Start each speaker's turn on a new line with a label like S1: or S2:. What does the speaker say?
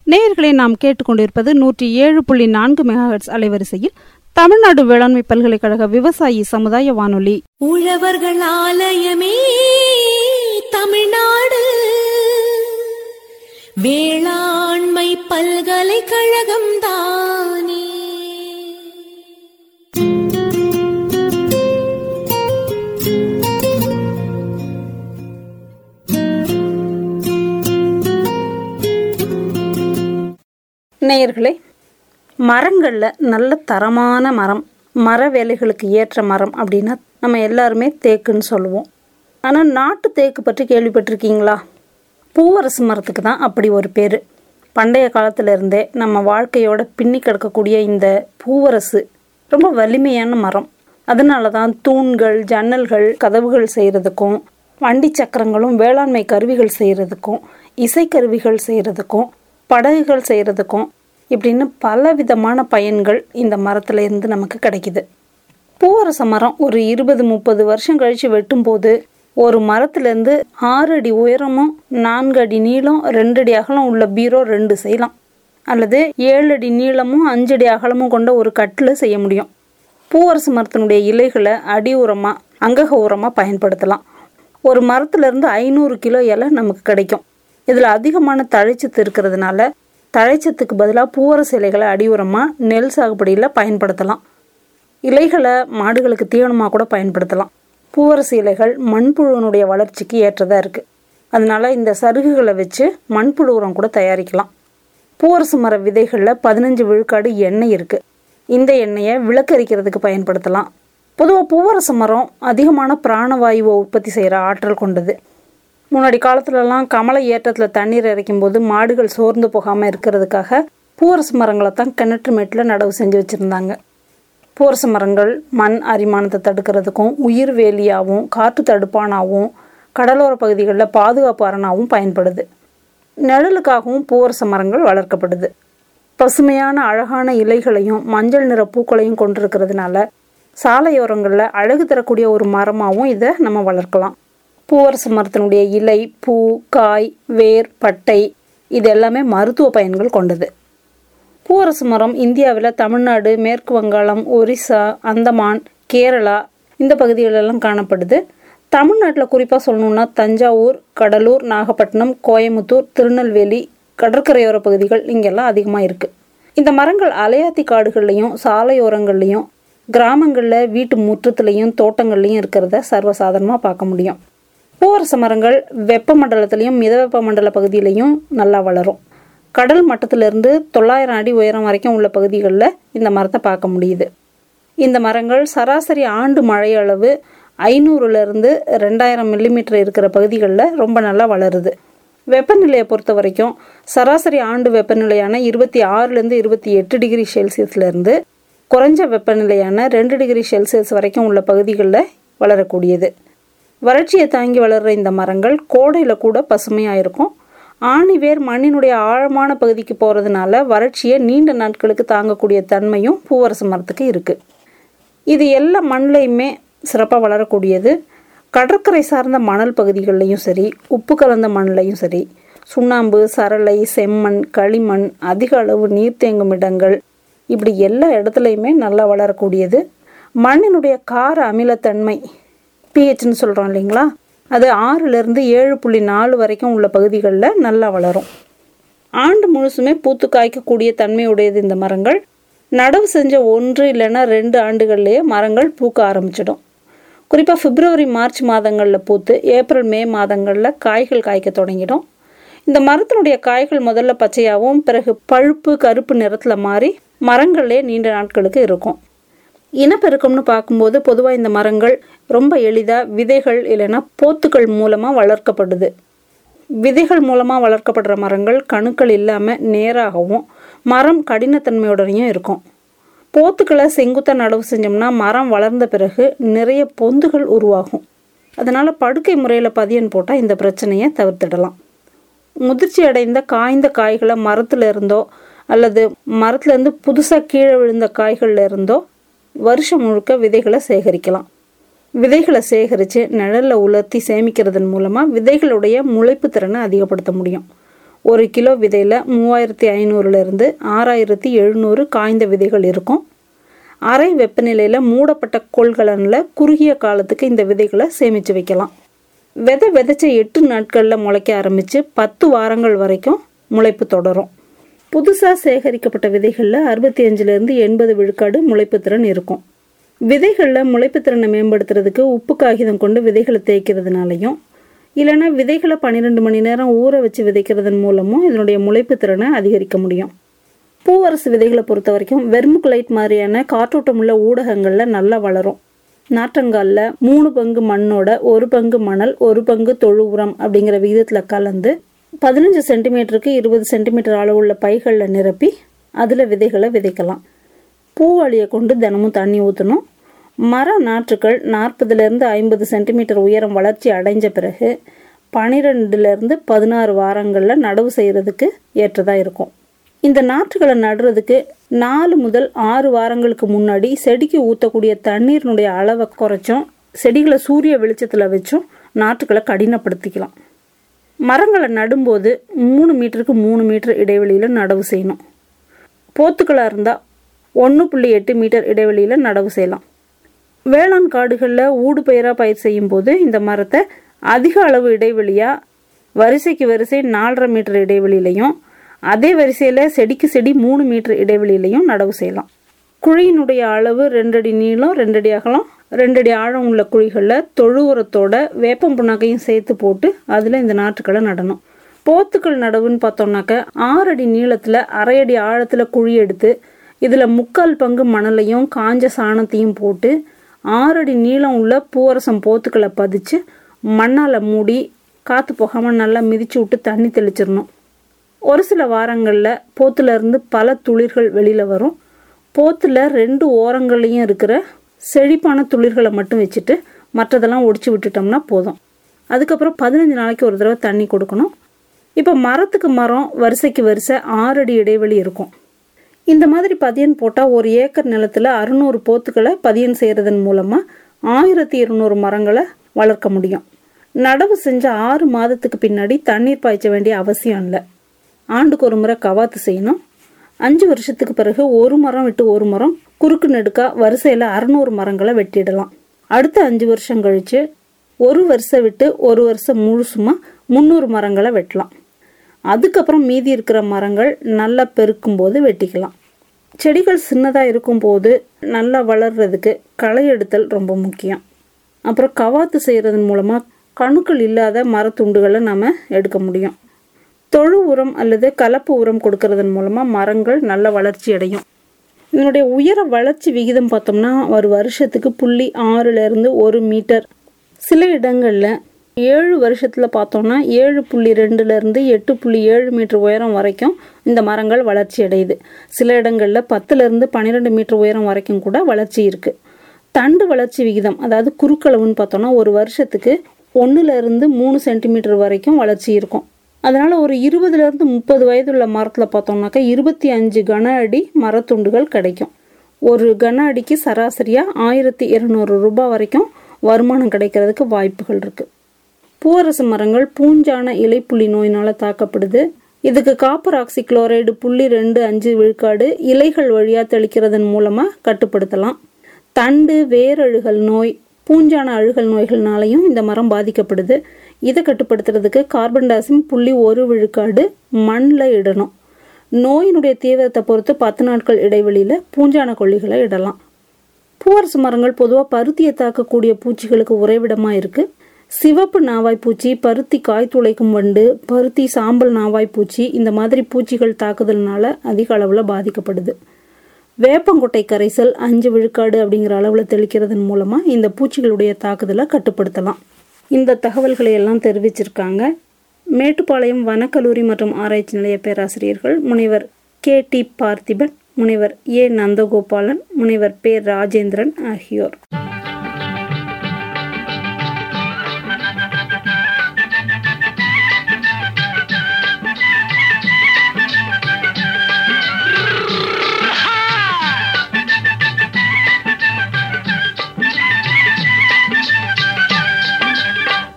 S1: நேயர்களை நாம் கேட்டுக்கொண்டிருப்பது நூற்றி ஏழு புள்ளி நான்கு மெகாஹெட்ஸ் அலைவரிசையில் தமிழ்நாடு வேளாண்மை பல்கலைக்கழக விவசாயி சமுதாய வானொலி
S2: உழவர்கள் ஆலயமே தமிழ்நாடு வேளாண்மை பல்கலைக்கழகம் தானே
S1: நேயர்களே மரங்களில் நல்ல தரமான மரம் மர வேலைகளுக்கு ஏற்ற மரம் அப்படின்னா நம்ம எல்லாருமே தேக்குன்னு சொல்லுவோம் ஆனால் நாட்டு தேக்கு பற்றி கேள்விப்பட்டிருக்கீங்களா பூவரசு மரத்துக்கு தான் அப்படி ஒரு பேர் பண்டைய காலத்துல இருந்தே நம்ம வாழ்க்கையோட பின்னி கிடக்கக்கூடிய இந்த பூவரசு ரொம்ப வலிமையான மரம் அதனால தான் தூண்கள் ஜன்னல்கள் கதவுகள் செய்கிறதுக்கும் வண்டி சக்கரங்களும் வேளாண்மை கருவிகள் செய்கிறதுக்கும் இசைக்கருவிகள் செய்கிறதுக்கும் படகுகள் செய்கிறதுக்கும் இப்படின்னு பல விதமான பயன்கள் இந்த மரத்துல இருந்து நமக்கு கிடைக்குது பூவரச மரம் ஒரு இருபது முப்பது வருஷம் கழிச்சு வெட்டும்போது ஒரு மரத்துலேருந்து ஆறு அடி உயரமும் நான்கு அடி நீளம் ரெண்டு அடி அகலம் உள்ள பீரோ ரெண்டு செய்யலாம் அல்லது ஏழு அடி நீளமும் அஞ்சு அடி அகலமும் கொண்ட ஒரு கட்டில் செய்ய முடியும் பூவரசு மரத்தினுடைய இலைகளை அடி உரமாக அங்கக உரமாக பயன்படுத்தலாம் ஒரு மரத்துலேருந்து ஐநூறு கிலோ இலை நமக்கு கிடைக்கும் இதில் அதிகமான தழைச்சத்து இருக்கிறதுனால தழைச்சத்துக்கு பதிலாக பூவரசு இலைகளை அடி உரமாக நெல் சாகுபடியில் பயன்படுத்தலாம் இலைகளை மாடுகளுக்கு தீவனமாக கூட பயன்படுத்தலாம் பூவரசு இலைகள் மண்புழுவினுடைய வளர்ச்சிக்கு ஏற்றதாக இருக்குது அதனால இந்த சருகுகளை வச்சு மண்புழு உரம் கூட தயாரிக்கலாம் பூவரசு மர விதைகளில் பதினஞ்சு விழுக்காடு எண்ணெய் இருக்குது இந்த எண்ணெயை விளக்கரிக்கிறதுக்கு பயன்படுத்தலாம் பொதுவாக பூவரசு மரம் அதிகமான பிராணவாயுவை உற்பத்தி செய்கிற ஆற்றல் கொண்டது முன்னாடி காலத்துலலாம் கமலை ஏற்றத்தில் தண்ணீர் இறைக்கும் போது மாடுகள் சோர்ந்து போகாமல் இருக்கிறதுக்காக பூவரசு மரங்களை தான் கிணற்று மேட்டில் நடவு செஞ்சு வச்சுருந்தாங்க பூவரசு மரங்கள் மண் அரிமானத்தை தடுக்கிறதுக்கும் உயிர் வேலியாகவும் காற்று தடுப்பானாகவும் கடலோர பகுதிகளில் பாதுகாப்பு அரணாகவும் பயன்படுது நிழலுக்காகவும் பூவரச மரங்கள் வளர்க்கப்படுது பசுமையான அழகான இலைகளையும் மஞ்சள் நிற பூக்களையும் கொண்டிருக்கிறதுனால சாலையோரங்களில் அழகு தரக்கூடிய ஒரு மரமாகவும் இதை நம்ம வளர்க்கலாம் பூவரசு மரத்தினுடைய இலை பூ காய் வேர் பட்டை இது எல்லாமே மருத்துவ பயன்கள் கொண்டது பூவரசு மரம் இந்தியாவில் தமிழ்நாடு மேற்கு வங்காளம் ஒரிசா அந்தமான் கேரளா இந்த பகுதிகளெல்லாம் காணப்படுது தமிழ்நாட்டில் குறிப்பாக சொல்லணுன்னா தஞ்சாவூர் கடலூர் நாகப்பட்டினம் கோயமுத்தூர் திருநெல்வேலி கடற்கரையோர பகுதிகள் இங்கெல்லாம் அதிகமாக இருக்குது இந்த மரங்கள் அலையாத்தி காடுகள்லையும் சாலையோரங்கள்லையும் கிராமங்களில் வீட்டு முற்றத்துலையும் தோட்டங்கள்லையும் இருக்கிறத சர்வசாதாரணமாக பார்க்க முடியும் பூவரச மரங்கள் வெப்பமண்டலத்திலையும் மிதவெப்ப மண்டல பகுதியிலையும் நல்லா வளரும் கடல் மட்டத்திலிருந்து தொள்ளாயிரம் அடி உயரம் வரைக்கும் உள்ள பகுதிகளில் இந்த மரத்தை பார்க்க முடியுது இந்த மரங்கள் சராசரி ஆண்டு மழை அளவு ஐநூறுலேருந்து ரெண்டாயிரம் மில்லிமீட்டர் இருக்கிற பகுதிகளில் ரொம்ப நல்லா வளருது வெப்பநிலையை பொறுத்த வரைக்கும் சராசரி ஆண்டு வெப்பநிலையான இருபத்தி ஆறுலேருந்து இருபத்தி எட்டு டிகிரி செல்சியஸ்லேருந்து குறைஞ்ச வெப்பநிலையான ரெண்டு டிகிரி செல்சியஸ் வரைக்கும் உள்ள பகுதிகளில் வளரக்கூடியது வறட்சியை தாங்கி வளர்கிற இந்த மரங்கள் கோடையில் கூட பசுமையாக இருக்கும் ஆணி வேர் மண்ணினுடைய ஆழமான பகுதிக்கு போகிறதுனால வறட்சியை நீண்ட நாட்களுக்கு தாங்கக்கூடிய தன்மையும் பூவரசு மரத்துக்கு இருக்குது இது எல்லா மண்ணிலையுமே சிறப்பாக வளரக்கூடியது கடற்கரை சார்ந்த மணல் பகுதிகளிலையும் சரி உப்பு கலந்த மண்ணிலையும் சரி சுண்ணாம்பு சரளை செம்மண் களிமண் அதிக அளவு நீர் தேங்கும் இடங்கள் இப்படி எல்லா இடத்துலையுமே நல்லா வளரக்கூடியது மண்ணினுடைய கார அமிலத்தன்மை பிஹெச்னு சொல்கிறோம் இல்லைங்களா அது ஆறுலேருந்து ஏழு புள்ளி நாலு வரைக்கும் உள்ள பகுதிகளில் நல்லா வளரும் ஆண்டு முழுசுமே பூத்து காய்க்கக்கூடிய தன்மையுடையது இந்த மரங்கள் நடவு செஞ்ச ஒன்று இல்லைன்னா ரெண்டு ஆண்டுகள்லேயே மரங்கள் பூக்க ஆரம்பிச்சிடும் குறிப்பாக பிப்ரவரி மார்ச் மாதங்களில் பூத்து ஏப்ரல் மே மாதங்களில் காய்கள் காய்க்க தொடங்கிடும் இந்த மரத்தினுடைய காய்கள் முதல்ல பச்சையாகவும் பிறகு பழுப்பு கருப்பு நிறத்தில் மாறி மரங்களே நீண்ட நாட்களுக்கு இருக்கும் இனப்பெருக்கம்னு பார்க்கும்போது பொதுவாக இந்த மரங்கள் ரொம்ப எளிதாக விதைகள் இல்லைன்னா போத்துக்கள் மூலமாக வளர்க்கப்படுது விதைகள் மூலமாக வளர்க்கப்படுற மரங்கள் கணுக்கள் இல்லாமல் நேராகவும் மரம் கடினத்தன்மையுடனையும் இருக்கும் போத்துக்களை செங்குத்தாக நடவு செஞ்சோம்னா மரம் வளர்ந்த பிறகு நிறைய பொந்துகள் உருவாகும் அதனால் படுக்கை முறையில் பதியன் போட்டால் இந்த பிரச்சனையை தவிர்த்திடலாம் முதிர்ச்சி அடைந்த காய்ந்த காய்களை மரத்துல இருந்தோ அல்லது மரத்துலேருந்து புதுசாக கீழே விழுந்த காய்கள்ல இருந்தோ வருஷம் முழுக்க விதைகளை சேகரிக்கலாம் விதைகளை சேகரித்து நிழலில் உலர்த்தி சேமிக்கிறதன் மூலமாக விதைகளுடைய முளைப்பு திறனை அதிகப்படுத்த முடியும் ஒரு கிலோ விதையில் மூவாயிரத்தி ஐநூறுலேருந்து ஆறாயிரத்தி எழுநூறு காய்ந்த விதைகள் இருக்கும் அறை வெப்பநிலையில் மூடப்பட்ட கொள்கலனில் குறுகிய காலத்துக்கு இந்த விதைகளை சேமித்து வைக்கலாம் விதை விதைச்ச எட்டு நாட்களில் முளைக்க ஆரம்பித்து பத்து வாரங்கள் வரைக்கும் முளைப்பு தொடரும் புதுசாக சேகரிக்கப்பட்ட விதைகளில் அறுபத்தி அஞ்சுலேருந்து எண்பது விழுக்காடு முளைப்பு திறன் இருக்கும் விதைகளில் முளைப்பு திறனை மேம்படுத்துறதுக்கு உப்பு காகிதம் கொண்டு விதைகளை தேய்க்கிறதுனாலையும் இல்லைன்னா விதைகளை பன்னிரெண்டு மணி நேரம் ஊற வச்சு விதைக்கிறதன் மூலமும் இதனுடைய முளைப்பு திறனை அதிகரிக்க முடியும் பூவரசு விதைகளை பொறுத்த வரைக்கும் வெர்முகுலைட் மாதிரியான காற்றோட்டமுள்ள ஊடகங்களில் நல்லா வளரும் நாற்றங்காலில் மூணு பங்கு மண்ணோட ஒரு பங்கு மணல் ஒரு பங்கு தொழு உரம் அப்படிங்கிற விகிதத்தில் கலந்து பதினஞ்சு சென்டிமீட்டருக்கு இருபது சென்டிமீட்டர் அளவுள்ள பைகளில் நிரப்பி அதில் விதைகளை விதைக்கலாம் பூவாளியை கொண்டு தினமும் தண்ணி ஊற்றணும் மர நாற்றுக்கள் நாற்பதுலேருந்து ஐம்பது சென்டிமீட்டர் உயரம் வளர்ச்சி அடைஞ்ச பிறகு பனிரெண்டுலேருந்து பதினாறு வாரங்களில் நடவு செய்கிறதுக்கு ஏற்றதாக இருக்கும் இந்த நாற்றுகளை நடுறதுக்கு நாலு முதல் ஆறு வாரங்களுக்கு முன்னாடி செடிக்கு ஊற்றக்கூடிய தண்ணீரினுடைய அளவை குறைச்சும் செடிகளை சூரிய வெளிச்சத்தில் வச்சும் நாற்றுகளை கடினப்படுத்திக்கலாம் மரங்களை நடும்போது மூணு மீட்டருக்கு மூணு மீட்டர் இடைவெளியில் நடவு செய்யணும் போத்துக்களாக இருந்தால் ஒன்று புள்ளி எட்டு மீட்டர் இடைவெளியில் நடவு செய்யலாம் வேளாண் காடுகளில் ஊடு பயிராக பயிர் செய்யும் போது இந்த மரத்தை அதிக அளவு இடைவெளியாக வரிசைக்கு வரிசை நாலரை மீட்டர் இடைவெளியிலையும் அதே வரிசையில் செடிக்கு செடி மூணு மீட்டர் இடைவெளியிலையும் நடவு செய்யலாம் குழியினுடைய அளவு ரெண்டடி நீளம் ரெண்டடி அகலம் ரெண்டடி ஆழம் உள்ள குழிகளில் தொழு உரத்தோட வேப்பம் புண்ணாக்கையும் சேர்த்து போட்டு அதில் இந்த நாற்றுக்களை நடணும் போத்துக்கள் நடவுன்னு பார்த்தோம்னாக்க ஆறடி நீளத்தில் அரையடி ஆழத்தில் குழி எடுத்து இதில் முக்கால் பங்கு மணலையும் காஞ்ச சாணத்தையும் போட்டு ஆறடி நீளம் உள்ள பூவரசம் போத்துக்களை பதிச்சு மண்ணால் மூடி காற்று போகாமல் நல்லா மிதிச்சு விட்டு தண்ணி தெளிச்சிடணும் ஒரு சில வாரங்களில் போத்துலேருந்து பல துளிர்கள் வெளியில் வரும் போத்தில் ரெண்டு ஓரங்கள்லையும் இருக்கிற செழிப்பான துளிர்களை மட்டும் வச்சுட்டு மற்றதெல்லாம் ஒடிச்சு விட்டுட்டோம்னா போதும் அதுக்கப்புறம் பதினஞ்சு நாளைக்கு ஒரு தடவை தண்ணி கொடுக்கணும் இப்போ மரத்துக்கு மரம் வரிசைக்கு வரிசை ஆறடி இடைவெளி இருக்கும் இந்த மாதிரி பதியன் போட்டால் ஒரு ஏக்கர் நிலத்தில் அறுநூறு போத்துக்களை பதியன் செய்கிறதன் மூலமாக ஆயிரத்தி இருநூறு மரங்களை வளர்க்க முடியும் நடவு செஞ்ச ஆறு மாதத்துக்கு பின்னாடி தண்ணீர் பாய்ச்ச வேண்டிய அவசியம் இல்லை ஆண்டுக்கு ஒரு முறை கவாத்து செய்யணும் அஞ்சு வருஷத்துக்கு பிறகு ஒரு மரம் விட்டு ஒரு மரம் குறுக்கு நெடுக்கா வரிசையில் அறநூறு மரங்களை வெட்டிடலாம் அடுத்த அஞ்சு வருஷம் கழித்து ஒரு வருஷம் விட்டு ஒரு வருஷம் முழுசுமா முந்நூறு மரங்களை வெட்டலாம் அதுக்கப்புறம் மீதி இருக்கிற மரங்கள் நல்லா பெருக்கும் போது வெட்டிக்கலாம் செடிகள் சின்னதாக இருக்கும்போது நல்லா வளர்றதுக்கு களை எடுத்தல் ரொம்ப முக்கியம் அப்புறம் கவாத்து செய்கிறதன் மூலமாக கணுக்கள் இல்லாத மரத்துண்டுகளை நம்ம எடுக்க முடியும் தொழு உரம் அல்லது கலப்பு உரம் கொடுக்கறதன் மூலமாக மரங்கள் நல்ல வளர்ச்சி அடையும் இதனுடைய உயர வளர்ச்சி விகிதம் பார்த்தோம்னா ஒரு வருஷத்துக்கு புள்ளி ஆறுலேருந்து ஒரு மீட்டர் சில இடங்களில் ஏழு வருஷத்தில் பார்த்தோம்னா ஏழு புள்ளி ரெண்டுலேருந்து எட்டு புள்ளி ஏழு மீட்டர் உயரம் வரைக்கும் இந்த மரங்கள் வளர்ச்சி அடையுது சில இடங்களில் பத்துலேருந்து பன்னிரெண்டு மீட்டர் உயரம் வரைக்கும் கூட வளர்ச்சி இருக்குது தண்டு வளர்ச்சி விகிதம் அதாவது குறுக்களவுன்னு பார்த்தோம்னா ஒரு வருஷத்துக்கு ஒன்றுலேருந்து மூணு சென்டிமீட்டர் வரைக்கும் வளர்ச்சி இருக்கும் அதனால் ஒரு இருபதுலேருந்து முப்பது வயதுள்ள மரத்தில் பார்த்தோம்னாக்கா இருபத்தி அஞ்சு கன அடி மரத்துண்டுகள் கிடைக்கும் ஒரு கன அடிக்கு சராசரியாக ஆயிரத்தி இருநூறு ரூபாய் வரைக்கும் வருமானம் கிடைக்கிறதுக்கு வாய்ப்புகள் இருக்குது பூவரசு மரங்கள் பூஞ்சான இலைப்புள்ளி நோயினால் தாக்கப்படுது இதுக்கு காப்பர் ஆக்சி குளோரைடு புள்ளி ரெண்டு அஞ்சு விழுக்காடு இலைகள் வழியாக தெளிக்கிறதன் மூலமாக கட்டுப்படுத்தலாம் தண்டு வேரழுகல் நோய் பூஞ்சான அழுகல் நோய்கள்னாலையும் இந்த மரம் பாதிக்கப்படுது இதை கட்டுப்படுத்துறதுக்கு கார்பன் டாசிம் புள்ளி ஒரு விழுக்காடு மண்ணில் இடணும் நோயினுடைய தீவிரத்தை பொறுத்து பத்து நாட்கள் இடைவெளியில் பூஞ்சான கொல்லிகளை இடலாம் பூவரசு மரங்கள் பொதுவாக பருத்தியை தாக்கக்கூடிய பூச்சிகளுக்கு உறைவிடமாக இருக்குது சிவப்பு நாவாய் பூச்சி பருத்தி காய் துளைக்கும் வண்டு பருத்தி சாம்பல் நாவாய் பூச்சி இந்த மாதிரி பூச்சிகள் தாக்குதல்னால அதிக அளவில் பாதிக்கப்படுது வேப்பங்கொட்டை கரைசல் அஞ்சு விழுக்காடு அப்படிங்கிற அளவில் தெளிக்கிறதன் மூலமாக இந்த பூச்சிகளுடைய தாக்குதலை கட்டுப்படுத்தலாம் இந்த தகவல்களை எல்லாம் தெரிவிச்சிருக்காங்க மேட்டுப்பாளையம் வனக்கல்லூரி மற்றும் ஆராய்ச்சி நிலைய பேராசிரியர்கள் முனைவர் கே டி பார்த்திபன் முனைவர் ஏ நந்தகோபாலன் முனைவர் பே ராஜேந்திரன் ஆகியோர்